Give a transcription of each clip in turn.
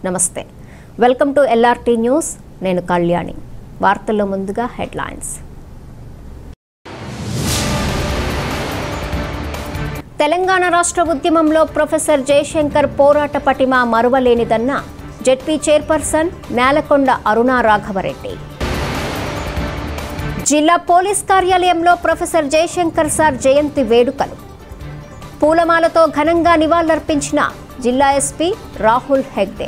నమస్తే welcome to LRT news నేను కళ్యాణి వార్తల్లో ముందుగా హెడ్లైన్స్ తెలంగాణ రాష్ట్ర ఉద్యమంలో ప్రొఫెసర్ జయశంకర్ పోరాట పటిమ మరువలేనిదన్న జెడ్పీ చైర్పర్సన్ నేలకొండ అరుణా రాఘవరెడ్డి జిల్లా పోలీస్ కార్యాలయంలో ప్రొఫెసర్ జయశంకర్ సార్ జయంతి వేడుకలు పూలమాలతో ఘనంగా నివాళులర్పించిన జిల్లా ఎస్పీ రాహుల్ హెగ్డే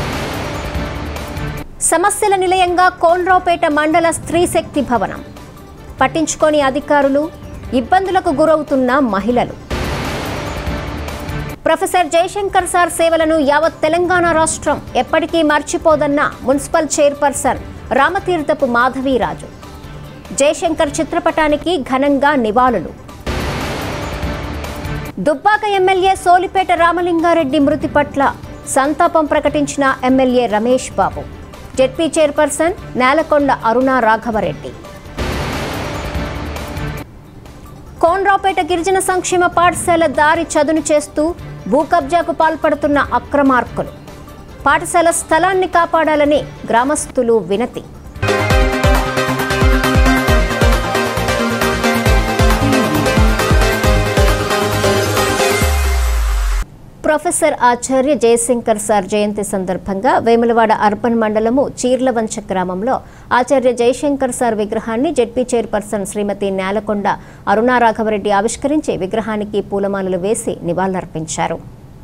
సమస్యల నిలయంగా కోన్రావుపేట మండల స్త్రీ శక్తి భవనం పట్టించుకోని అధికారులు ఇబ్బందులకు గురవుతున్న మహిళలు ప్రొఫెసర్ జయశంకర్ సార్ సేవలను యావత్ తెలంగాణ రాష్ట్రం ఎప్పటికీ మర్చిపోదన్న మున్సిపల్ చైర్పర్సన్ రామతీర్థపు మాధవీరాజు జయశంకర్ చిత్రపటానికి ఘనంగా నివాళులు దుబ్బాక ఎమ్మెల్యే సోలిపేట రామలింగారెడ్డి మృతి పట్ల సంతాపం ప్రకటించిన MLA Ramesh Babu ZP chairperson Nelakonda Aruna Raghavareddy Konraopet గిరిజన సంక్షేమ పాఠశాల దారి చదును చేస్తూ భూ కబ్జాకు పాల్పడుతున్న అక్రమార్కులు పాఠశాల స్థలాన్ని కాపాడాలని గ్రామస్తులు వినతి ప్రొఫెసర్ ఆచార్య జయశంకర్ సార్ జయంతి సందర్భంగా వేములవాడ అర్బన్ మండలము చీర్లవంచ గ్రామంలో ఆచార్య జయశంకర్ సార్ విగ్రహాన్ని జెడ్పీ చైర్పర్సన్ శ్రీమతి నేలకొండ అరుణారాఘవరెడ్డి ఆవిష్కరించి విగ్రహానికి పూలమాలలు వేసి నివాళులర్పించారు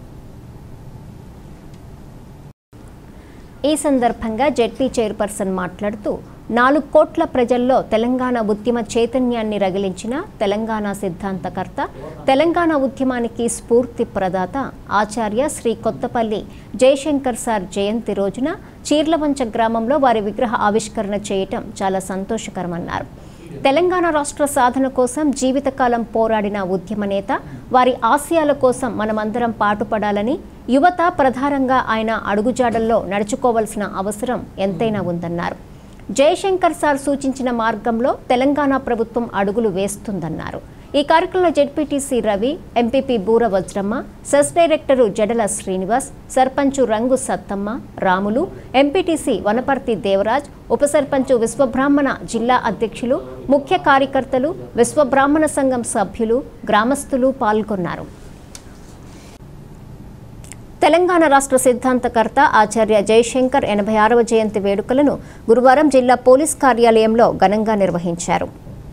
ఈ సందర్భంగా జెడ్పీ చైర్పర్సన్ మాట్లాడుతూ నాలుగు కోట్ల ప్రజల్లో తెలంగాణ ఉద్యమ చైతన్యాన్ని రగిలించిన తెలంగాణ సిద్ధాంతకర్త తెలంగాణ ఉద్యమానికి స్ఫూర్తి ప్రదాత ఆచార్య శ్రీ కొత్తపల్లి జయశంకర్ సార్ జయంతి రోజున చీర్లవంచ గ్రామంలో వారి విగ్రహ ఆవిష్కరణ చేయటం చాలా సంతోషకరమన్నారు తెలంగాణ రాష్ట్ర సాధన కోసం జీవితకాలం పోరాడిన ఉద్యమ నేత వారి ఆశయాల కోసం మనమందరం పాటుపడాలని యువత ప్రధానంగా ఆయన అడుగుజాడల్లో నడుచుకోవాల్సిన అవసరం ఎంతైనా ఉందన్నారు జయశంకర్ సార్ సూచించిన మార్గంలో తెలంగాణ ప్రభుత్వం అడుగులు వేస్తుందన్నారు ఈ కార్యక్రమంలో ZPTC Ravi MPP Bura Vajramma CESS director Jadala Srinivas sarpanch Rangu Sattamma Ramulu MPTC Vanaparthi Devaraj ఉప సర్పంచు విశ్వబ్రాహ్మణ జిల్లా అధ్యక్షులు ముఖ్య కార్యకర్తలు విశ్వబ్రాహ్మణ సంఘం సభ్యులు గ్రామస్తులు పాల్గొన్నారు తెలంగాణ రాష్ట్ర సిద్ధాంతకర్త ఆచార్య జయశంకర్ ఎనభై ఆరవ జయంతి వేడుకలను గురువారం జిల్లా పోలీస్ కార్యాలయంలో ఘనంగా నిర్వహించారు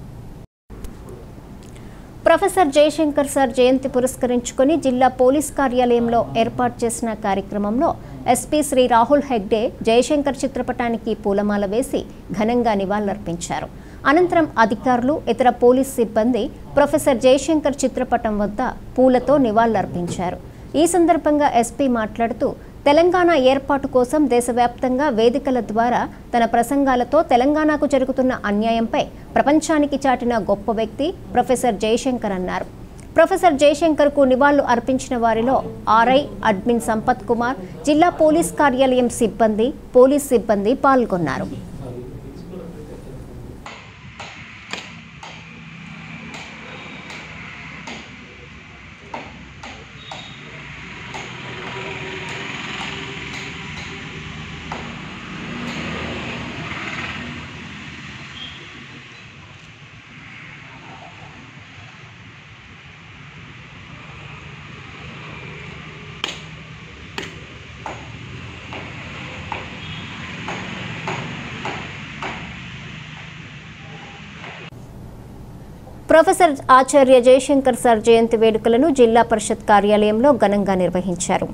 ప్రొఫెసర్ జయశంకర్ సార్ జయంతి పురస్కరించుకొని జిల్లా పోలీస్ కార్యాలయంలో ఏర్పాటు చేసిన కార్యక్రమంలో ఎస్పీ శ్రీ రాహుల్ హెగ్డే జయశంకర్ చిత్రపటానికి పూలమాల వేసి ఘనంగా నివాళులర్పించారు అనంతరం అధికారులు ఇతర పోలీస్ సిబ్బంది ప్రొఫెసర్ జయశంకర్ చిత్రపటం వద్ద పూలతో నివాళులర్పించారు ఈ సందర్భంగా ఎస్పీ మాట్లాడుతూ తెలంగాణ ఏర్పాటు కోసం దేశవ్యాప్తంగా వేదికల ద్వారా తన ప్రసంగాలతో తెలంగాణకు జరుగుతున్న అన్యాయంపై ప్రపంచానికి చాటిన గొప్ప వ్యక్తి ప్రొఫెసర్ జయశంకర్ అన్నారు ప్రొఫెసర్ జయశంకర్కు నివాళులు అర్పించిన వారిలో ఆర్ఐ అడ్మిన్ సంపత్ కుమార్ జిల్లా పోలీస్ కార్యాలయం సిబ్బంది పోలీస్ సిబ్బంది పాల్గొన్నారు ప్రొఫెసర్ ఆచార్య జయశంకర్ సార్ జయంతి వేడుకలను జిల్లా పరిషత్ కార్యాలయంలో ఘనంగా నిర్వహించారు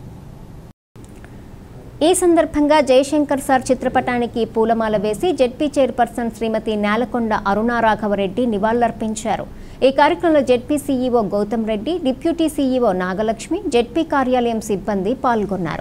ఈ సందర్భంగా జయశంకర్ సార్ చిత్రపటానికి పూలమాల వేసి జెడ్పీ చైర్పర్సన్ శ్రీమతి నేలకొండ అరుణారాఘవరెడ్డి నివాళులర్పించారు ఈ కార్యక్రమంలో ZP CEO Gautam Reddy deputy CEO Nagalakshmi ZP కార్యాలయం సిబ్బంది పాల్గొన్నారు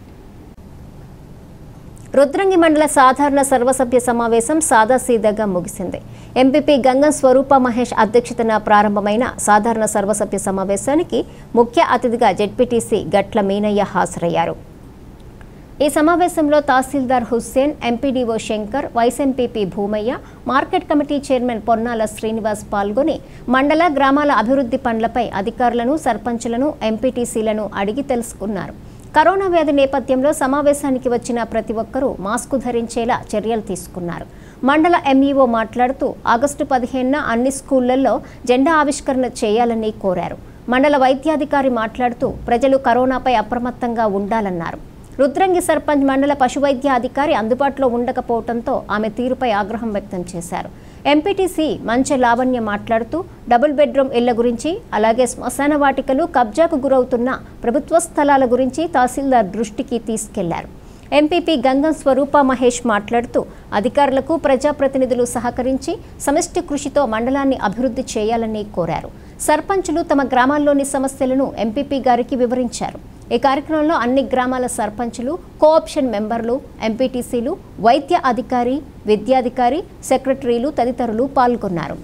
రుద్రంగి మండల సాధారణ సర్వసభ్య సమావేశం సాదాసీదాగా ముగిసింది ఎంపీపీ గంగం స్వరూప మహేష్ అధ్యక్షతన ప్రారంభమైన సాధారణ సర్వసభ్య సమావేశానికి ముఖ్య అతిథిగా జెడ్పీటీసీ గట్ల మీనయ్య హాజరయ్యారు ఈ సమావేశంలో tahsildar Hussain MPDO Shankar vice MPP Bhoomaiah market committee chairman Ponnala Srinivas పాల్గొని మండల గ్రామాల అభివృద్ధి పనులపై అధికారులను సర్పంచులను ఎంపీటీసీలను అడిగి తెలుసుకున్నారు కరోనా వ్యాధి నేపథ్యంలో సమావేశానికి వచ్చిన ప్రతి ఒక్కరూ మాస్కు ధరించేలా చర్యలు తీసుకున్నారు మండల ఎంఈఓ మాట్లాడుతూ ఆగస్టు పదిహేనున అన్ని స్కూళ్లలో జెండా ఆవిష్కరణ చేయాలని కోరారు మండల వైద్యాధికారి మాట్లాడుతూ ప్రజలు కరోనాపై అప్రమత్తంగా ఉండాలన్నారు రుద్రంగి సర్పంచ్ మండల పశువైద్య అధికారి అందుబాటులో ఉండకపోవడంతో ఆమె తీరుపై ఆగ్రహం వ్యక్తం చేశారు ఎంపీటీసీ మంచ లావణ్య మాట్లాడుతూ డబుల్ బెడ్రూమ్ ఇళ్ల గురించి అలాగే శ్మశాన వాటికలు కబ్జాకు గురవుతున్న ప్రభుత్వ స్థలాల గురించి తహసీల్దార్ దృష్టికి తీసుకెళ్లారు ఎంపీపీ గంగం స్వరూప మహేష్ మాట్లాడుతూ అధికారులకు ప్రజాప్రతినిధులు సహకరించి సమిష్టి కృషితో మండలాన్ని అభివృద్ధి చేయాలని కోరారు సర్పంచులు తమ గ్రామాల్లోని సమస్యలను ఎంపీపీ గారికి వివరించారు ఈ కార్యక్రమంలో అన్ని గ్రామాల సర్పంచులు కోఆప్షన్ మెంబర్లు ఎంపీటీసీలు వైద్య అధికారి విద్యాధికారి సెక్రటరీలు తదితరులు పాల్గొన్నారు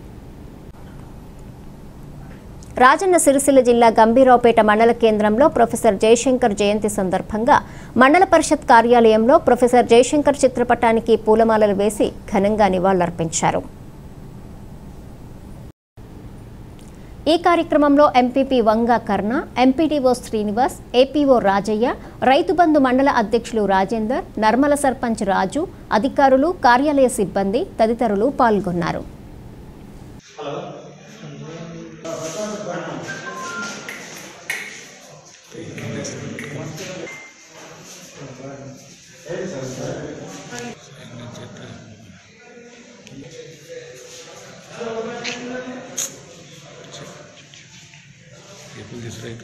రాజన్న సిరిసిల్ల జిల్లా గంభీరావుపేట మండల కేంద్రంలో ప్రొఫెసర్ జయశంకర్ జయంతి సందర్భంగా మండల పరిషత్ కార్యాలయంలో ప్రొఫెసర్ జయశంకర్ చిత్రపటానికి పూలమాలలు వేసి ఘనంగా నివాళులర్పించారు ఈ కార్యక్రమంలో MPP Vanga Karna MPDO Srinivas APO Rajaiah Rythu Bandhu మండల అధ్యక్షులు రాజేందర్ నర్మల సర్పంచ్ రాజు అధికారులు కార్యాలయ సిబ్బంది తదితరులు పాల్గొన్నారు People this right.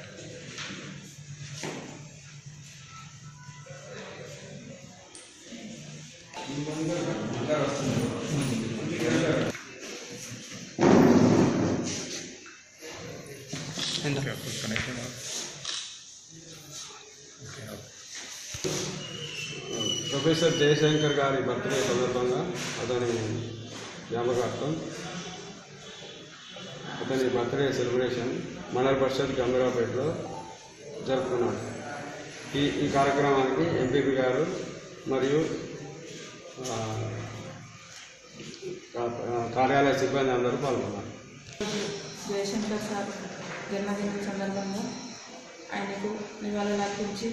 And careful connection. Okay, okay. Professor Jayashankar గారి బర్త్డే సందర్భంగా అతని జ్ఞాపకార్థం అతని బర్త్డే సెలబ్రేషన్ మండల పరిషత్ గంభీరాపేటలో జరుపుకున్నాడు ఈ ఈ కార్యక్రమానికి ఎంపీపీ గారు మరియు ఆ, కా- కార్యాలయ సిబ్బంది అందరూ పాల్గొన్నారు జయశంకర్ సార్ జన్మదినం సందర్భంగా ఆయనకు నివాళులు అర్పించి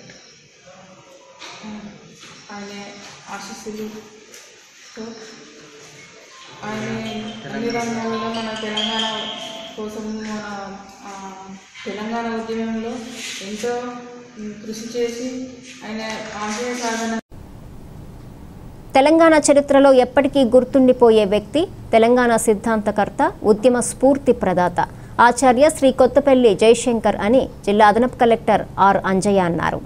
ఆ, ఆయన ఆశీస్సులతో ఆయన అన్ని రంగాలలో మన తెలంగాణ కోసం మన ఆ, తెలంగాణ ఉద్యమంలో ఎంతో ఉమ్, కృషి చేసి ఆయన ఆశయ సాధన తెలంగాణ చరిత్రలో ఎప్పటికీ గుర్తుండిపోయే వ్యక్తి తెలంగాణ సిద్ధాంతకర్త ఉద్యమ స్ఫూర్తి ప్రదాత ఆచార్య శ్రీ కొత్తపల్లి జయశంకర్ అని జిల్లా అదనపు కలెక్టర్ ఆర్ అంజయ్య అన్నారు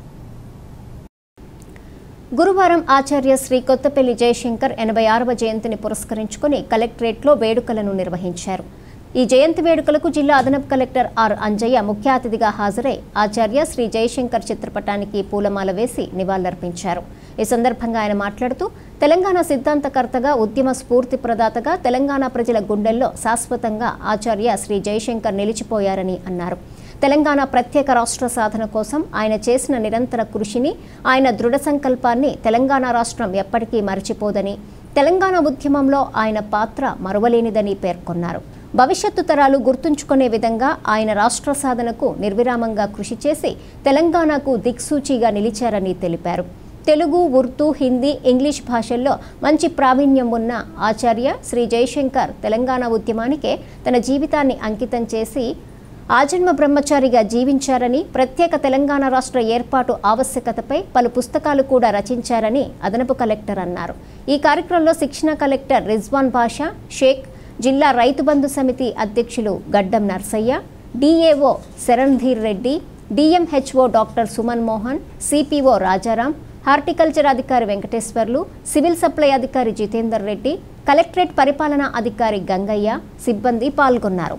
గురువారం ఆచార్య శ్రీ కొత్తపల్లి జయశంకర్ ఎనభై ఆరవ జయంతిని పురస్కరించుకుని కలెక్టరేట్లో వేడుకలను నిర్వహించారు ఈ జయంతి వేడుకలకు జిల్లా అదనపు కలెక్టర్ ఆర్ అంజయ్య ముఖ్య అతిథిగా హాజరై ఆచార్య శ్రీ జయశంకర్ చిత్రపటానికి పూలమాల వేసి నివాళులర్పించారు ఈ సందర్భంగా ఆయన మాట్లాడుతూ తెలంగాణ సిద్ధాంతకర్తగా ఉద్యమ స్ఫూర్తి ప్రదాతగా తెలంగాణ ప్రజల గుండెల్లో శాశ్వతంగా ఆచార్య శ్రీ జయశంకర్ నిలిచిపోయారని అన్నారు తెలంగాణ ప్రత్యేక రాష్ట్ర సాధన కోసం ఆయన చేసిన నిరంతర కృషిని ఆయన దృఢ సంకల్పాన్ని తెలంగాణ రాష్ట్రం ఎప్పటికీ మరచిపోదని తెలంగాణ ఉద్యమంలో ఆయన పాత్ర మరువలేనిదని పేర్కొన్నారు భవిష్యత్తు తరాలు గుర్తుంచుకునే విధంగా ఆయన రాష్ట్ర సాధనకు నిర్విరామంగా కృషి చేసి తెలంగాణకు దిక్సూచిగా నిలిచారని తెలిపారు తెలుగు ఉర్దూ హిందీ ఇంగ్లీష్ భాషల్లో మంచి ప్రావీణ్యం ఉన్న ఆచార్య శ్రీ జయశంకర్ తెలంగాణ ఉద్యమానికే తన జీవితాన్ని అంకితం చేసి ఆజన్మ బ్రహ్మచారిగా జీవించారని ప్రత్యేక తెలంగాణ రాష్ట్ర ఏర్పాటు ఆవశ్యకతపై పలు పుస్తకాలు కూడా రచించారని అదనపు కలెక్టర్ అన్నారు ఈ కార్యక్రమంలో శిక్షణ కలెక్టర్ రిజ్వాన్ బాషా షేక్ జిల్లా రైతు బంధు సమితి అధ్యక్షులు Gaddam Narsaiah DAO Sharandheer Reddy DMHO doctor Suman Mohan CPO Rajaram horticulture అధికారి వెంకటేశ్వర్లు సివిల్ సప్లై అధికారి జితేందర్ రెడ్డి కలెక్టరేట్ పరిపాలనా అధికారి గంగయ్య సిబ్బంది పాల్గొన్నారు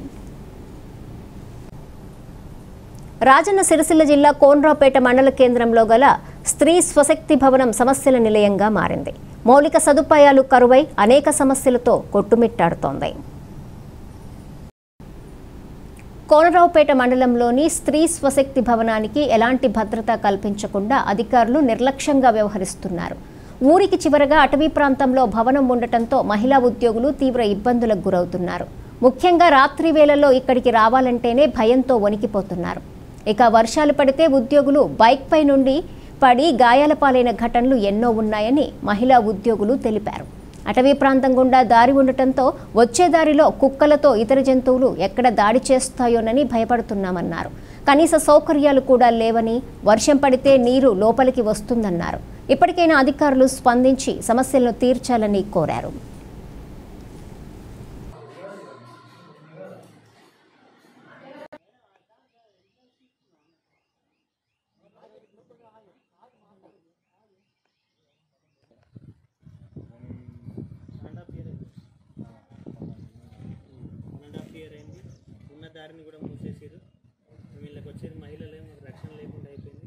రాజన్న సిరిసిల్ల జిల్లా కోన్రాపేట మండల కేంద్రంలో గల స్త్రీ స్వశక్తి భవనం సమస్యల నిలయంగా మారింది మౌలిక సదుపాయాలు కరువై అనేక సమస్యలతో కొట్టుమిట్టాడుతోంది కోనరావుపేట మండలంలోని స్త్రీ స్వశక్తి భవనానికి ఎలాంటి భద్రత కల్పించకుండా అధికారులు నిర్లక్ష్యంగా వ్యవహరిస్తున్నారు ఊరికి చివరగా అటవీ ప్రాంతంలో భవనం ఉండటంతో మహిళా ఉద్యోగులు తీవ్ర ఇబ్బందులకు గురవుతున్నారు ముఖ్యంగా రాత్రి వేళల్లో ఇక్కడికి రావాలంటేనే భయంతో వణికిపోతున్నారు ఇక వర్షాలు పడితే ఉద్యోగులు బైక్పై నుండి పడి గాయాల పాలైన ఘటనలు ఎన్నో ఉన్నాయని మహిళా ఉద్యోగులు తెలిపారు అటవీ ప్రాంతం గుండా దారి ఉండటంతో వచ్చే దారిలో కుక్కలతో ఇతర జంతువులు ఎక్కడ దాడి చేస్తాయోనని భయపడుతున్నామన్నారు కనీస సౌకర్యాలు కూడా లేవని వర్షం పడితే నీరు లోపలికి వస్తుందన్నారు ఇప్పటికైనా అధికారులు స్పందించి సమస్యలను తీర్చాలని కోరారు వన్ హాఫ్ ఇయర్ అయింది వన్ అండ్ హాఫ్ ఇయర్ అయింది ఉన్న దారిని కూడా మూసేసారు వీళ్ళకి వచ్చేది మహిళలే మాకు రక్షణ లేకుండా అయిపోయింది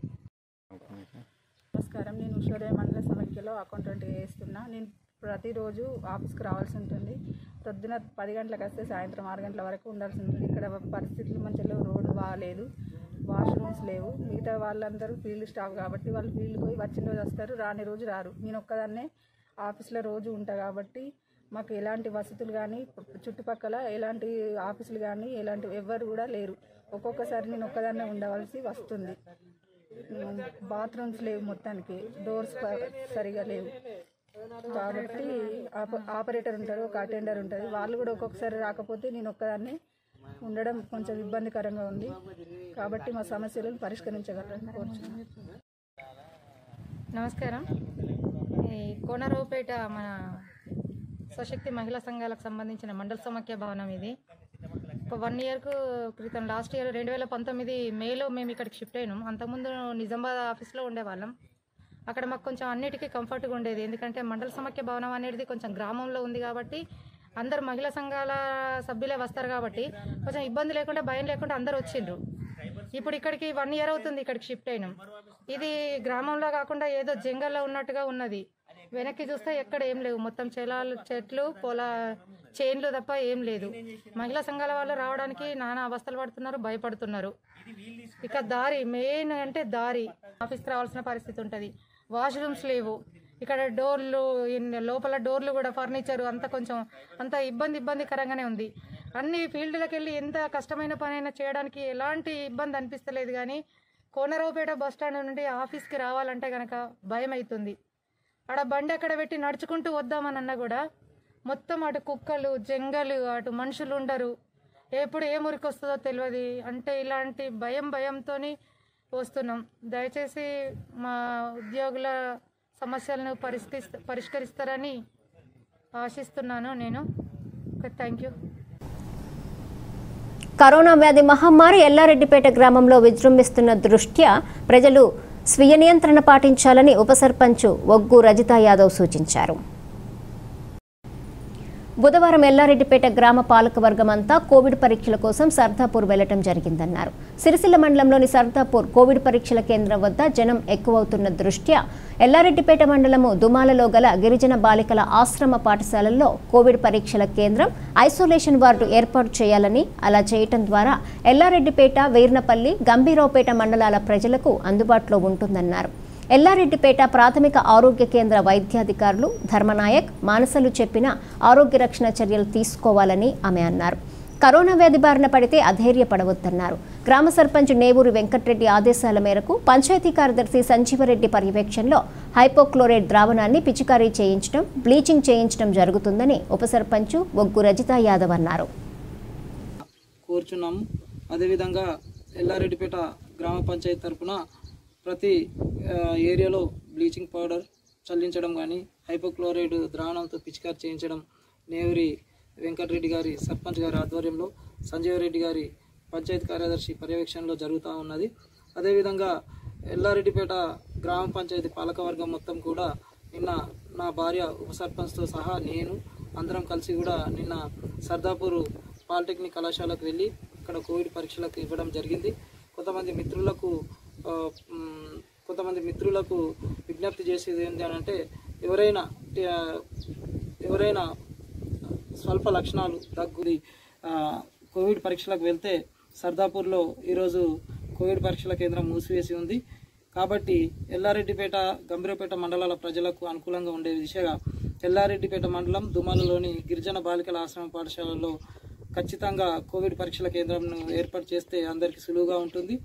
నమస్కారం నేను ఉషోదయ మండల సమైక్యలో అకౌంటెంట్ చేస్తున్నా నేను ప్రతిరోజు ఆఫీస్కి రావాల్సి ఉంటుంది పొద్దున పది గంటలకు వస్తే సాయంత్రం ఆరు గంటల వరకు ఉండాల్సి ఉంటుంది ఇక్కడ పరిస్థితులు మంచిగా లేవు రోడ్డు బాగాలేదు వాష్రూమ్స్ లేవు మిగతా వాళ్ళందరూ ఫీల్డ్ స్టాఫ్ కాబట్టి వాళ్ళు ఫీల్డ్కి పోయి వచ్చిన రోజు వస్తారు రాని రోజు రారు నేను ఒక్కదాన్నే ఆఫీస్లో రోజు ఉంటా కాబట్టి మాకు ఎలాంటి వసతులు కానీ చుట్టుపక్కల ఎలాంటి ఆఫీసులు కానీ ఎలాంటి ఎవ్వరు కూడా లేరు ఒక్కొక్కసారి నేను ఒక్కదాన్నే ఉండవలసి వస్తుంది బాత్రూమ్స్ లేవు మొత్తానికి డోర్స్ ప- సరిగా లేవు కాబట్టి ఆప- ఆపరేటర్ ఉంటారు ఒక అటెండర్ ఉంటుంది వాళ్ళు కూడా ఒక్కొక్కసారి రాకపోతే నేను ఒక్కదాన్ని ఉండడం కొంచెం ఇబ్బందికరంగా ఉంది కాబట్టి మా సమస్యలను పరిష్కరించగలరని కోరుచున్నాను నమస్కారం ఈ కోనరావుపేట మన స్వశక్తి మహిళా సంఘాలకు సంబంధించిన మండల సమాఖ్య భవనం ఇది ఒక వన్ ఇయర్కు క్రితం లాస్ట్ ఇయర్ రెండు వేల పంతొమ్మిది మేలో మేము ఇక్కడికి షిఫ్ట్ అయినాం అంతకుముందు నిజామాబాద్ ఆఫీస్లో ఉండేవాళ్ళం అక్కడ మాకు కొంచెం అన్నిటికీ కంఫర్ట్గా ఉండేది ఎందుకంటే మండల సమాఖ్య భవనం అనేది కొంచెం గ్రామంలో ఉంది కాబట్టి అందరు మహిళా సంఘాల సభ్యులే వస్తారు కాబట్టి కొంచెం ఇబ్బంది లేకుండా భయం లేకుండా అందరు వచ్చిండ్రు ఇప్పుడు ఇక్కడికి వన్ ఇయర్ అవుతుంది ఇక్కడికి షిఫ్ట్ అయినాం ఇది గ్రామంలో కాకుండా ఏదో జంగల్లో ఉన్నట్టుగా ఉన్నది వెనక్కి చూస్తే ఎక్కడ ఏం లేవు మొత్తం చెలాలు చెట్లు పొల చేన్లు తప్ప ఏం లేదు మహిళా సంఘాల వాళ్ళు రావడానికి నానా అవస్థలు పడుతున్నారు భయపడుతున్నారు ఇక దారి మెయిన్ అంటే దారి ఆఫీస్కి రావాల్సిన పరిస్థితి ఉంటుంది వాష్రూమ్స్ లేవు ఇక్కడ డోర్లు ఇన్- లోపల డోర్లు కూడా ఫర్నిచర్ అంత కొంచెం అంత ఇబ్బంది ఇబ్బందికరంగానే ఉంది అన్ని ఫీల్డ్లకు వెళ్ళి ఎంత కష్టమైన పనైనా చేయడానికి ఎలాంటి ఇబ్బంది అనిపిస్తలేదు కానీ కోనరావుపేట బస్ స్టాండ్ నుండి ఆఫీస్కి రావాలంటే కనుక భయం అవుతుంది ఆడ బండి అక్కడ పెట్టి నడుచుకుంటూ వద్దామని అన్నా కూడా మొత్తం అటు కుక్కలు జంగలు అటు మనుషులు ఉండరు ఎప్పుడు ఏ మురికి వస్తుందో తెలియదు అంటే ఇలాంటి భయం భయంతోని వస్తున్నాం దయచేసి మా ఉద్యోగుల సమస్యలను పరిష్కరిస్త పరిష్కరిస్తారని ఆశిస్తున్నాను నేను థ్యాంక్ యూ కరోనా వ్యాధి మహమ్మారి ఎల్లారెడ్డిపేట గ్రామంలో విజృంభిస్తున్న దృష్ట్యా ప్రజలు స్వీయ నియంత్రణ పాటించాలని ఉప సర్పంచ్ ఒగ్గు రజితా యాదవ్ సూచించారు బుధవారం ఎల్లారెడ్డిపేట గ్రామ పాలకవర్గం అంతా కోవిడ్ పరీక్షల కోసం సర్దాపూర్ వెళ్లటం జరిగిందన్నారు సిరిసిల్ల మండలంలోని సర్దాపూర్ కోవిడ్ పరీక్షల కేంద్రం వద్ద జనం ఎక్కువవుతున్న దృష్ట్యా ఎల్లారెడ్డిపేట మండలము దుమాలలో గల గిరిజన బాలికల ఆశ్రమ పాఠశాలల్లో కోవిడ్ పరీక్షల కేంద్రం ఐసోలేషన్ వార్డు ఏర్పాటు చేయాలని అలా చేయటం ద్వారా ఎల్లారెడ్డిపేట వీర్నపల్లి గంభీరావుపేట మండలాల ప్రజలకు అందుబాటులో ఉంటుందన్నారు ఎల్లారెడ్డిపేట ప్రాథమిక ఆరోగ్య కేంద్ర వైద్యాధికారులు ధర్మనాయక్ మానసలు చెప్పిన ఆరోగ్య రక్షణ చర్యలు తీసుకోవాలని ఆమె అన్నారు కరోనా వ్యాధి బారిన పడితే అధైర్యపడవద్దన్నారు గ్రామ సర్పంచ్ నేవూరి వెంకట్రెడ్డి ఆదేశాల మేరకు పంచాయతీ కార్యదర్శి సంజీవరెడ్డి పర్యవేక్షణలో హైపోక్లోరైడ్ ద్రావణాన్ని పిచికారీ చేయించడం బ్లీచింగ్ చేయించడం జరుగుతుందని ఉప సర్పంచ్ ఒగ్గు రజితా యాదవ్ అన్నారు కోరుచున్నాము అదేవిధంగా ఎల్లారెడ్డిపేట గ్రామ పంచాయతీ తరపున ప్రతి ఆ, ఏరియాలో బ్లీచింగ్ పౌడర్ చల్లించడం కానీ హైపోక్లోరైడ్ ద్రావణంతో పిచికారి చేయించడం నేవరి వెంకటరెడ్డి గారి సర్పంచ్ గారి ఆధ్వర్యంలో సంజీవ్ రెడ్డి గారి పంచాయతీ కార్యదర్శి పర్యవేక్షణలో జరుగుతూ ఉన్నది అదేవిధంగా ఎల్లారెడ్డిపేట గ్రామ పంచాయతీ పాలకవర్గం మొత్తం కూడా నిన్న నా భార్య ఉప సర్పంచ్తో సహా నేను అందరం కలిసి కూడా నిన్న సర్దాపూర్ పాలిటెక్నిక్ కళాశాలకు వెళ్ళి అక్కడ కోవిడ్ పరీక్షలకు ఇవ్వడం జరిగింది కొంతమంది మిత్రులకు ఆ, మ్, కొంతమంది మిత్రులకు విజ్ఞప్తి చేసేది ఏంటి అని అంటే ఎవరైనా ఆ, ఎవరైనా స్వల్ప లక్షణాలు దగ్గుది ఆ, కోవిడ్ పరీక్షలకు వెళ్తే సర్దాపూర్లో ఈరోజు కోవిడ్ పరీక్షల కేంద్రం మూసివేసి ఉంది కాబట్టి ఎల్లారెడ్డిపేట గంభీరపేట మండలాల ప్రజలకు అనుకూలంగా ఉండే దిశగా ఎల్లారెడ్డిపేట మండలం దుమాలలోని గిరిజన బాలికల ఆశ్రమ పాఠశాలలో ఖచ్చితంగా కోవిడ్ పరీక్షల కేంద్రంను ఏర్పాటు చేస్తే అందరికీ సులువుగా ఉంటుంది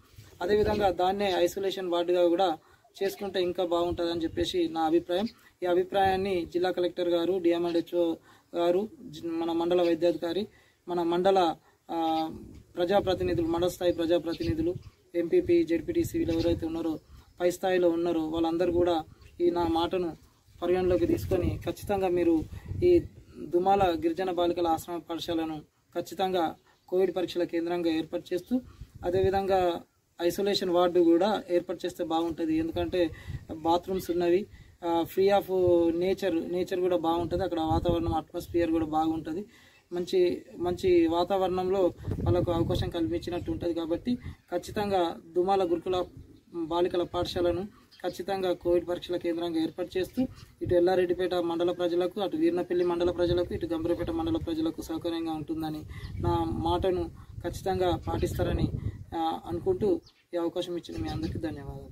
అదేవిధంగా దాన్నే ఐసోలేషన్ వార్డుగా కూడా చేసుకుంటే ఇంకా బాగుంటుందని చెప్పేసి నా అభిప్రాయం ఈ అభిప్రాయాన్ని జిల్లా కలెక్టర్ గారు డిఎంఎడ్హెచ్ఓ గారు జి- మన మండల వైద్యాధికారి మన మండల ఆ, ప్రజాప్రతినిధులు మండల స్థాయి ప్రజాప్రతినిధులు ఎంపీపీ జెడ్పీటీసీ వీళ్ళు ఎవరైతే ఉన్నారో పై స్థాయిలో ఉన్నారో వాళ్ళందరూ కూడా ఈ నా మాటను పరిగణలోకి తీసుకొని ఖచ్చితంగా మీరు ఈ దుమాల గిరిజన బాలికల ఆశ్రమ పాఠశాలను ఖచ్చితంగా కోవిడ్ పరీక్షల కేంద్రంగా ఏర్పాటు చేస్తూ అదేవిధంగా ఐసోలేషన్ వార్డు కూడా ఏర్పాటు చేస్తే బాగుంటుంది ఎందుకంటే బాత్రూమ్స్ ఉన్నవి ఫ్రీ ఆఫ్ నేచర్ నేచర్ కూడా బాగుంటుంది అక్కడ వాతావరణం అట్మాస్ఫియర్ కూడా బాగుంటుంది మంచి మంచి వాతావరణంలో వాళ్ళకు అవకాశం కల్పించినట్టు ఉంటుంది కాబట్టి ఖచ్చితంగా దుమాల గురుకుల బాలికల పాఠశాలను ఖచ్చితంగా కోవిడ్ పరీక్షల కేంద్రంగా ఏర్పాటు చేస్తూ ఇటు ఎల్లారెడ్డిపేట మండల ప్రజలకు అటు వీర్నపల్లి మండల ప్రజలకు ఇటు గంభీరపేట మండల ప్రజలకు సౌకర్యంగా ఉంటుందని నా మాటను ఖచ్చితంగా పాటిస్తారని ఆ, అనుకుంటూ ఈ అవకాశం ఇచ్చిన మీ అందరికీ ధన్యవాదాలు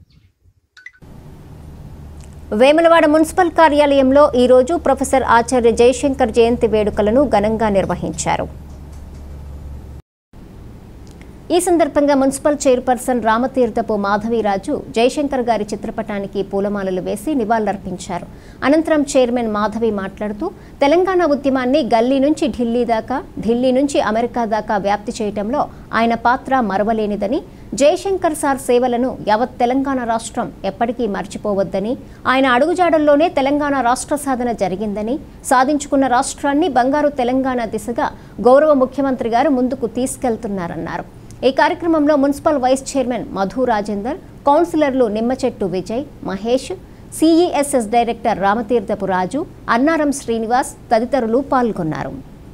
వేములవాడ మున్సిపల్ కార్యాలయంలో ఈరోజు ప్రొఫెసర్ ఆచార్య జయశంకర్ జయంతి వేడుకలను ఘనంగా నిర్వహించారు ఈ సందర్భంగా మున్సిపల్ చైర్పర్సన్ రామతీర్థపు మాధవీరాజు జయశంకర్ గారి చిత్రపటానికి పూలమాలలు వేసి నివాళులర్పించారు అనంతరం చైర్మన్ మాధవి మాట్లాడుతూ తెలంగాణ ఉద్యమాన్ని గల్లీ నుంచి ఢిల్లీ దాకా ఢిల్లీ నుంచి అమెరికా దాకా వ్యాప్తి చేయటంలో ఆయన పాత్ర మరవలేనిదని జయశంకర్ సార్ సేవలను యావత్ తెలంగాణ రాష్ట్రం ఎప్పటికీ మర్చిపోవద్దని ఆయన అడుగుజాడల్లోనే తెలంగాణ రాష్ట్ర సాధన జరిగిందని సాధించుకున్న రాష్ట్రాన్ని బంగారు తెలంగాణ దిశగా గౌరవ ముఖ్యమంత్రి గారు ముందుకు తీసుకెళ్తున్నారన్నారు ఈ కార్యక్రమంలో municipal vice chairman Madhu Rajender కౌన్సిలర్లు నిమ్మచెట్టు విజయ్ మహేష్ సిఈఎస్ఎస్ డైరెక్టర్ రామతీర్థపు రాజు అన్నారం శ్రీనివాస్ తదితరులు పాల్గొన్నారు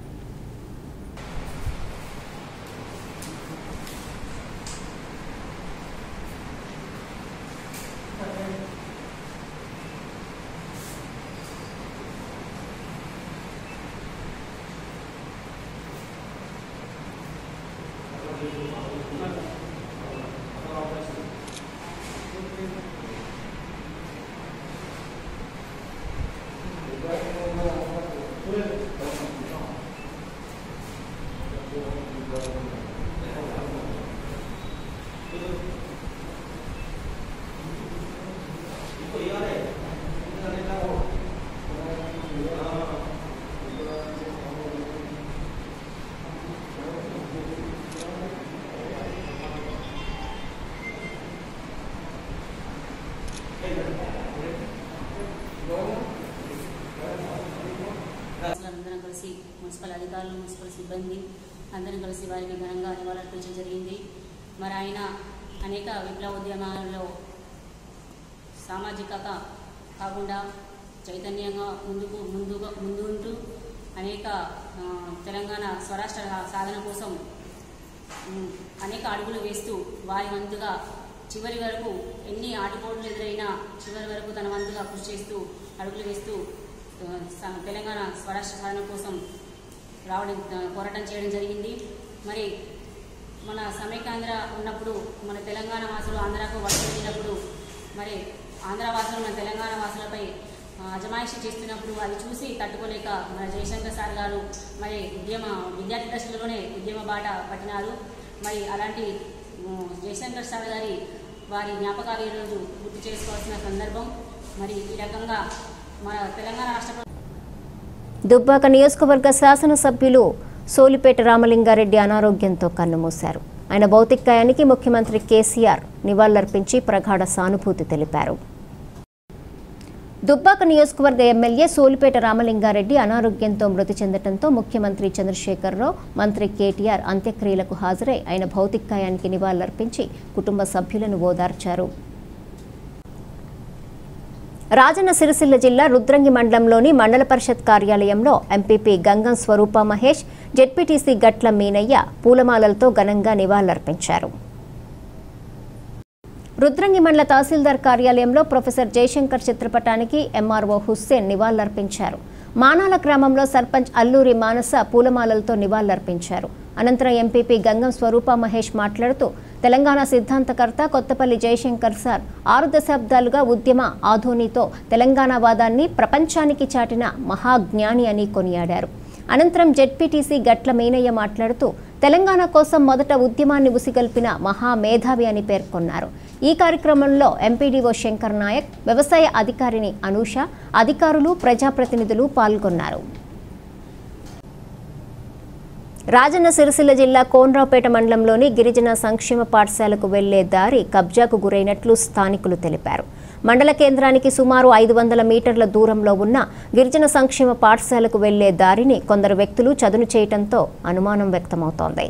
అందరం కలిసి మున్సిపల్ అధికారులు మున్సిపల్ సిబ్బంది అందరం కలిసి వారికి ఘనంగా నివాళులర్పించడం జరిగింది మరి ఆయన అనేక విప్లవోద్యమాలలో సామాజికత కాకుండా చైతన్యంగా ముందుకు ముందుగా ముందు ఉంటూ అనేక ఆ, తెలంగాణ స్వరాష్ట్ర సాధన కోసం ఉమ్, అనేక అడుగులు వేస్తూ వారి వంతుగా చివరి వరకు ఎన్ని ఆటుపోట్లు ఎదురైనా చివరి వరకు తన వంతుగా కృషి చేస్తూ అడుగులు వేస్తూ ఆ, స- తెలంగాణ స్వరాష్ట్ర సాధన కోసం రావడం ఆ, పోరాటం చేయడం జరిగింది మరి మన సమైక్యాంధ్ర ఉన్నప్పుడు మన తెలంగాణ వాసులు ఆంధ్రాకు వలస వెళ్ళినప్పుడు మరి ఆంధ్ర వాసులు మన తెలంగాణ వాసులపై ఆ, అజమాయిషి చేస్తున్నప్పుడు అది చూసి తట్టుకోలేక మన జయశంకర్ సార్ గారు మరి ఉద్యమ విద్యార్థి దశలోనే ఉద్యమ బాట పట్టినారు మరి అలాంటి ఉమ్, జయశంకర్ సార్ గారి వారి జ్ఞాపకాలు ఈరోజు గుర్తు చేసుకోవాల్సిన సందర్భం మరి ఈ రకంగా మన తెలంగాణ రాష్ట్ర ప్ర- దుబ్బాక నియోజకవర్గ శాసనసభ్యులు సోలిపేట రామలింగారెడ్డి అనారోగ్యంతో కన్నుమూశారు ఆయన భౌతికాయానికి ముఖ్యమంత్రి కేసీఆర్ నివాళులర్పించి ప్రగాఢ సానుభూతి తెలిపారు దుబ్బాక నియోజకవర్గ ఎమ్మెల్యే సోలిపేట రామలింగారెడ్డి అనారోగ్యంతో మృతి చెందడంతో ముఖ్యమంత్రి చంద్రశేఖరరావు మంత్రి కేటీఆర్ అంత్యక్రియలకు హాజరై ఆయన భౌతికాయానికి నివాళులర్పించి కుటుంబ సభ్యులను ఓదార్చారు రాజన్న సిరిసిల్ల జిల్లా రుద్రంగి మండలంలోని మండల పరిషత్ కార్యాలయంలో ఎంపీపీ గంగం స్వరూప మహేష్ జెడ్పీటీసీ గట్ల మీనయ్య పూలమాలలతో ఘనంగా నివాళులర్పించారు రుద్రంగి మండల తహసీల్దార్ కార్యాలయంలో ప్రొఫెసర్ జయశంకర్ చిత్రపటానికి ఎంఆర్ఓ హుస్సేన్ నివాళులర్పించారు మానాల గ్రామంలో సర్పంచ్ అల్లూరి మానస పూలమాలలతో నివాళులర్పించారు అనంతరం ఎంపీపీ గంగం స్వరూప మహేష్ మాట్లాడుతూ తెలంగాణ సిద్ధాంతకర్త కొత్తపల్లి జయశంకర్ సార్ ఆరు దశాబ్దాలుగా ఉద్యమ ఆధోనితో తెలంగాణ వాదాన్ని ప్రపంచానికి చాటిన మహాజ్ఞాని అని కొనియాడారు అనంతరం జెడ్పీటీసీ గట్ల మీనయ్య మాట్లాడుతూ తెలంగాణ కోసం మొదట ఉద్యమాన్ని ఉసిగల్పిన మహామేధావి అని పేర్కొన్నారు ఈ కార్యక్రమంలో ఎంపీడీఓ శంకర్ నాయక్ వ్యవసాయ అధికారిని అనూష అధికారులు ప్రజాప్రతినిధులు పాల్గొన్నారు రాజన్న సిరిసిల్ల జిల్లా కోనరావుపేట మండలంలోని గిరిజన సంక్షేమ పాఠశాలకు వెళ్లే దారి కబ్జాకు గురైనట్లు స్థానికులు తెలిపారు మండల కేంద్రానికి సుమారు ఐదు వందల మీటర్ల దూరంలో ఉన్న గిరిజన సంక్షేమ పాఠశాలకు వెళ్లే దారిని కొందరు వ్యక్తులు చదును చేయటంతో అనుమానం వ్యక్తమవుతోంది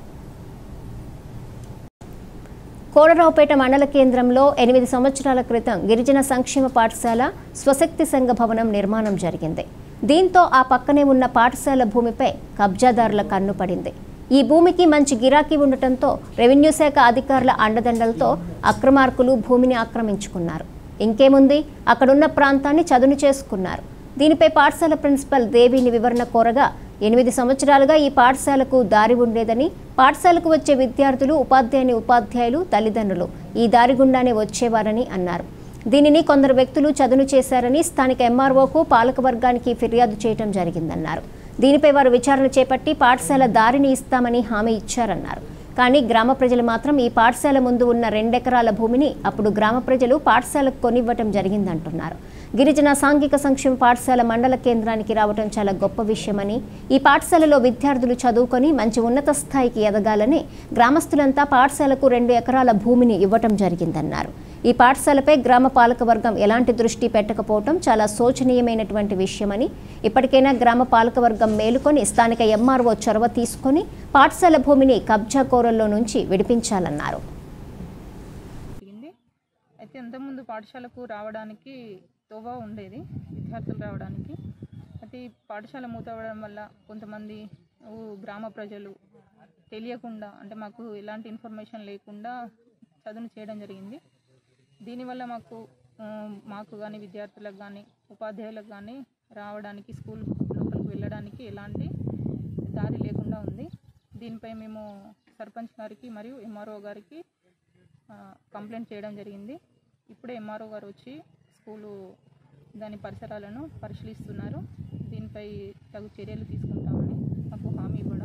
కోడరావుపేట మండల కేంద్రంలో ఎనిమిది సంవత్సరాల క్రితం గిరిజన సంక్షేమ పాఠశాల స్వశక్తి సంఘ భవనం నిర్మాణం జరిగింది దీంతో ఆ పక్కనే ఉన్న పాఠశాల భూమిపై కబ్జాదారుల కన్ను పడింది ఈ భూమికి మంచి గిరాకీ ఉండటంతో రెవెన్యూ శాఖ అధికారుల అండదండలతో అక్రమార్కులు భూమిని ఆక్రమించుకున్నారు ఇంకేముంది అక్కడున్న ప్రాంతాన్ని చదును చేసుకున్నారు దీనిపై పాఠశాల ప్రిన్సిపల్ దేవిని వివరణ కోరగా ఎనిమిది సంవత్సరాలుగా ఈ పాఠశాలకు దారి ఉండేదని పాఠశాలకు వచ్చే విద్యార్థులు ఉపాధ్యాయుని ఉపాధ్యాయులు తల్లిదండ్రులు ఈ దారి గుండానే వచ్చేవారని అన్నారు దీనిని కొందరు వ్యక్తులు చదును చేశారని స్థానిక ఎంఆర్ఓకు పాలకవర్గానికి ఫిర్యాదు చేయడం జరిగిందన్నారు దీనిపై వారు విచారణ చేపట్టి పాఠశాల దారిని ఇస్తామని హామీ ఇచ్చారన్నారు కానీ గ్రామ ప్రజలు మాత్రం ఈ పాఠశాల ముందు ఉన్న రెండెకరాల భూమిని అప్పుడు గ్రామ ప్రజలు పాఠశాలకు కొనివ్వటం జరిగిందంటున్నారు గిరిజన సాంఘిక సంక్షేమ పాఠశాల మండల కేంద్రానికి రావటం చాలా గొప్ప విషయమని ఈ పాఠశాలలో విద్యార్థులు చదువుకొని మంచి ఉన్నత స్థాయికి ఎదగాలని గ్రామస్తులంతా పాఠశాలకు రెండు ఎకరాల భూమిని ఇవ్వటం జరిగిందన్నారు ఈ పాఠశాలపై గ్రామ పాలకవర్గం ఎలాంటి దృష్టి పెట్టకపోవటం చాలా శోచనీయమైనటువంటి విషయమని ఇప్పటికైనా గ్రామ పాలకవర్గం మేలుకొని స్థానిక ఎంఆర్ఓ చొరవ తీసుకొని పాఠశాల భూమిని కబ్జా కోరల్లో నుంచి విడిపించాలన్నారు జరిగింది అయితే ఇంతకుముందు పాఠశాలకు రావడానికి తోవ ఉండేది విద్యార్థులు రావడానికి అయితే ఈ పాఠశాల మూతవడం వల్ల కొంతమంది ఊ గ్రామ ప్రజలు తెలియకుండా అంటే మాకు ఎలాంటి ఇన్ఫర్మేషన్ లేకుండా చదువు చేయడం జరిగింది దీనివల్ల మాకు ఆ, మాకు కానీ విద్యార్థులకు కానీ ఉపాధ్యాయులకు కానీ రావడానికి స్కూల్ లోపలికి వెళ్ళడానికి ఎలాంటి దారి లేకుండా ఉంది దీనిపై మేము సర్పంచ్ గారికి మరియు ఎంఆర్ఓ గారికి ఆ, కంప్లైంట్ చేయడం జరిగింది ఇప్పుడే ఎంఆర్ఓ గారు వచ్చి స్కూలు దాని పరిసరాలను పరిశీలిస్తున్నారు దీనిపై తగు చర్యలు తీసుకుంటామని మాకు హామీ ఇవ్వడం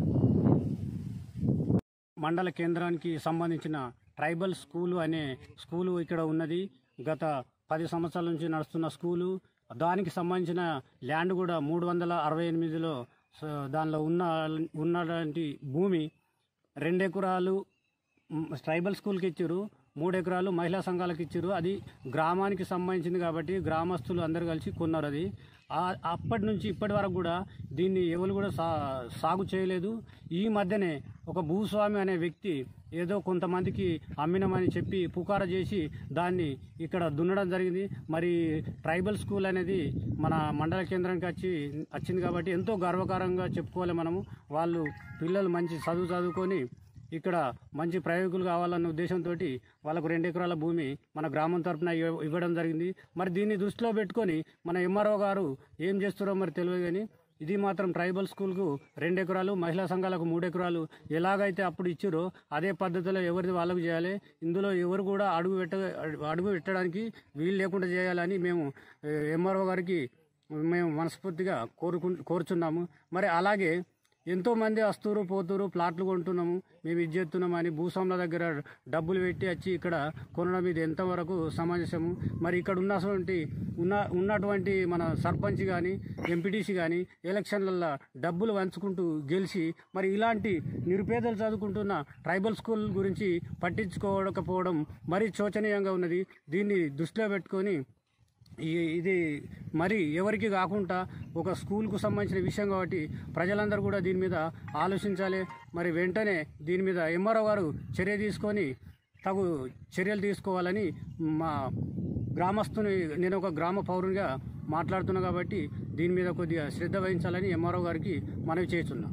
మండల కేంద్రానికి సంబంధించిన ట్రైబల్ స్కూలు అనే స్కూలు ఇక్కడ ఉన్నది గత పది సంవత్సరాల నుంచి నడుస్తున్న స్కూలు దానికి సంబంధించిన ల్యాండ్ కూడా మూడు వందల అరవై ఎనిమిదిలో స- దానిలో ఉన్న ఉన్నటువంటి భూమి రెండు ఎకరాలు మ్, ట్రైబల్ స్కూల్కి ఇచ్చారు మూడు ఎకరాలు మహిళా సంఘాలకు ఇచ్చారు అది గ్రామానికి సంబంధించింది కాబట్టి గ్రామస్తులు అందరు కలిసి కొన్నారు అది ఆ- అప్పటి నుంచి ఇప్పటి వరకు కూడా దీన్ని ఎవరు కూడా సా సాగు చేయలేదు ఈ మధ్యనే ఒక భూస్వామి అనే వ్యక్తి ఏదో కొంతమందికి అమ్మినమని చెప్పి పుకార చేసి దాన్ని ఇక్కడ దున్నడం జరిగింది మరి ట్రైబల్ స్కూల్ అనేది మన మండల కేంద్రానికి వచ్చి వచ్చింది కాబట్టి ఎంతో గర్వకారంగా చెప్పుకోవాలి మనము వాళ్ళు పిల్లలు మంచి చదువు చదువుకొని ఇక్కడ మంచి ప్రయోగులు కావాలన్న ఉద్దేశంతో వాళ్ళకు రెండు ఎకరాల భూమి మన గ్రామం తరపున ఇవ్వ- ఇవ్వడం జరిగింది మరి దీన్ని దృష్టిలో పెట్టుకొని మన ఎంఆర్ఓ గారు ఏం చేస్తారో మరి తెలియదు కానీ ఇది మాత్రం ట్రైబల్ స్కూల్కు రెండు ఎకరాలు మహిళా సంఘాలకు మూడు ఎకరాలు ఎలాగైతే అప్పుడు ఇచ్చారో అదే పద్ధతిలో ఎవరిది వాళ్ళకు చేయాలి ఇందులో ఎవరు కూడా అడుగు పెట్ట అడుగు పెట్టడానికి వీలు లేకుండా చేయాలని మేము ఎంఆర్ఓ గారికి మేము మనస్ఫూర్తిగా కోరుకు కోరుచున్నాము మరి అలాగే ఎంతోమంది వస్తురు పోతురు ప్లాట్లు కొంటున్నాము మేము ఇది చేస్తున్నామని భూస్వాముల దగ్గర డబ్బులు పెట్టి వచ్చి ఇక్కడ కొనడం ఇది ఎంతవరకు సమంజసము మరి ఇక్కడ ఉన్నటువంటి ఉన్న ఉన్నటువంటి మన సర్పంచ్ కానీ ఎంపీటీసీ కానీ ఎలక్షన్లలో డబ్బులు వంచుకుంటూ గెలిచి మరి ఇలాంటి నిరుపేదలు చదువుకుంటున్న ట్రైబల్ స్కూల్ గురించి పట్టించుకోకపోవడం మరీ శోచనీయంగా ఉన్నది దీన్ని దృష్టిలో పెట్టుకొని ఈ- ఇది మరి ఎవరికి కాకుండా ఒక స్కూల్కు సంబంధించిన విషయం కాబట్టి ప్రజలందరూ కూడా దీని మీద ఆలోచించాలి మరి వెంటనే దీని మీద ఎంఆర్ఓ గారు చర్య తీసుకొని తగు చర్యలు తీసుకోవాలని మా గ్రామస్తుని నేను ఒక గ్రామ పౌరునిగా మాట్లాడుతున్నా కాబట్టి దీని మీద కొద్దిగా శ్రద్ధ వహించాలని ఎంఆర్ఓ గారికి మనవి చేస్తున్నాను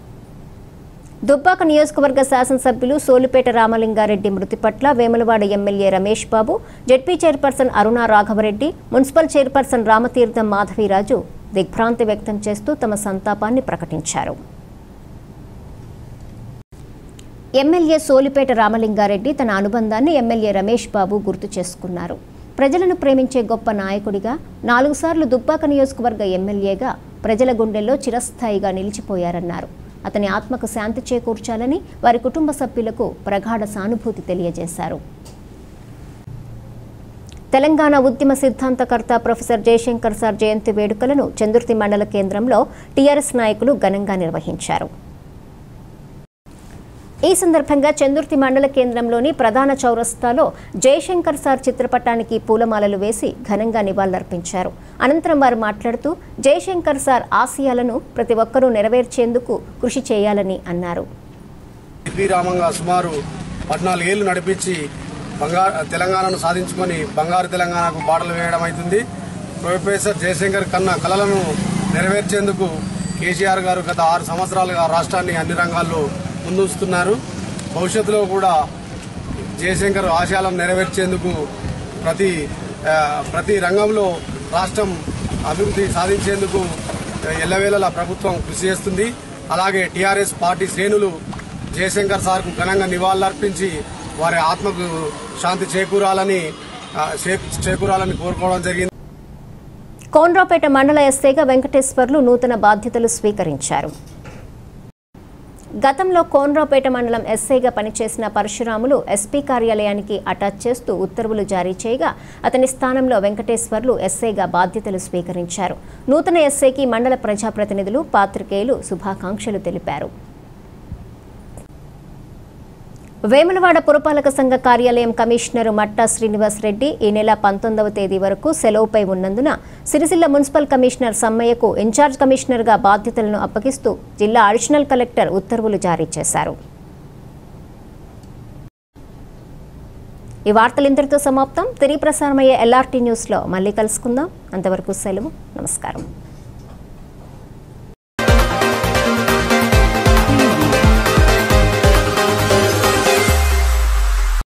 దుబ్బాక నియోజకవర్గ శాసనసభ్యులు సోలిపేట రామలింగారెడ్డి మృతి పట్ల Vemulawada MLA Ramesh Babu ZP chairperson Aruna Raghavareddy municipal chairperson Ramatheertham Madhaviraju దిగ్భ్రాంతి వ్యక్తం చేస్తూ తమ సంతాపాన్ని ప్రకటించారు ఎమ్మెల్యే సోలిపేట రామలింగారెడ్డి తన అనుబంధాన్ని ఎమ్మెల్యే రమేష్ బాబు గుర్తు చేసుకున్నారు ప్రజలను ప్రేమించే గొప్ప నాయకుడిగా నాలుగు సార్లు దుబ్బాక నియోజకవర్గ ఎమ్మెల్యేగా ప్రజల గుండెల్లో చిరస్థాయిగా నిలిచిపోయారన్నారు అతని ఆత్మకు శాంతి చేకూర్చాలని వారి కుటుంబ సభ్యులకు ప్రగాఢ సానుభూతి తెలియజేశారు తెలంగాణ ఉద్యమ సిద్ధాంతకర్త ప్రొఫెసర్ జయశంకర్ సార్ జయంతి వేడుకలను చందుర్తి మండల కేంద్రంలో టీఆర్ఎస్ నాయకులు ఘనంగా నిర్వహించారు ఈ సందర్భంగా చందుర్తి మండల కేంద్రంలోని ప్రధాన చౌరస్తాలో జయశంకర్ సార్ చిత్రపటానికి పూలమాలలు వేసి ఘనంగా నివాళులర్పించారు అనంతరం వారు మాట్లాడుతూ జయశంకర్ సార్ ఆశయాలను ప్రతి ఒక్కరూ నెరవేర్చేందుకు కృషి చేయాలని అన్నారు పి రామంగా సుమారు పద్నాలుగేళ్లు నడిపించి బంగారు తెలంగాణను సాధించుకొని బంగారు తెలంగాణకు బాటలు వేయడం అవుతుంది ప్రొఫెసర్ జయశంకర్ కన్నా కలలను నెరవేర్చేందుకు కేసీఆర్ గారు గత ఆరు సంవత్సరాలుగా రాష్ట్రాన్ని అన్ని రంగాల్లో ముందుస్తున్నారు భవిష్యత్తులో కూడా జయశంకర్ ఆశయాలను నెరవేర్చేందుకు ప్రతి ఆ, ప్రతి రంగంలో రాష్ట్రం అభివృద్ధి సాధించేందుకు ఎల్లవేళలా ప్రభుత్వం కృషి చేస్తుంది అలాగే టీఆర్ఎస్ పార్టీ శ్రేణులు జయశంకర్ సార్కు ఘనంగా నివాళులర్పించి వారి ఆత్మకు శాంతి చేకూరాలని ఆ, చే- చేకూరాలని కోరుకోవడం జరిగింది కోన్రాపేట మండల ఎస్ఐగా వెంకటేశ్వర్లు నూతన బాధ్యతలు స్వీకరించారు గతంలో కోన్రాపేట మండలం ఎస్ఐగా పనిచేసిన పరశురాములు ఎస్పీ కార్యాలయానికి అటాచ్ చేస్తూ ఉత్తర్వులు జారీ చేయగా అతని స్థానంలో వెంకటేశ్వర్లు ఎస్ఐగా బాధ్యతలు స్వీకరించారు నూతన ఎస్ఐకి మండల ప్రజాప్రతినిధులు పాత్రికేయులు శుభాకాంక్షలు తెలిపారు వేములవాడ పురపాలక సంఘ కార్యాలయం కమిషనర్ మట్టా శ్రీనివాస్ రెడ్డి ఈ నెల పంతొమ్మిదవ తేదీ వరకు సెలవుపై ఉన్నందున సిరిసిల్ల మున్సిపల్ కమిషనర్ సమ్మయ్యకు ఇన్ఛార్జ్ కమిషనర్గా బాధ్యతలను అప్పగిస్తూ జిల్లా అడిషనల్ కలెక్టర్ ఉత్తర్వులు జారీ చేశారు ఈ వార్తలు ఇంతటితో సమాప్తం తిరిగి ప్రసారమయ్యే ఎల్ఆర్టీ న్యూస్లో మళ్ళీ కలుసుకుందాం అంతవరకు సెలవు నమస్కారం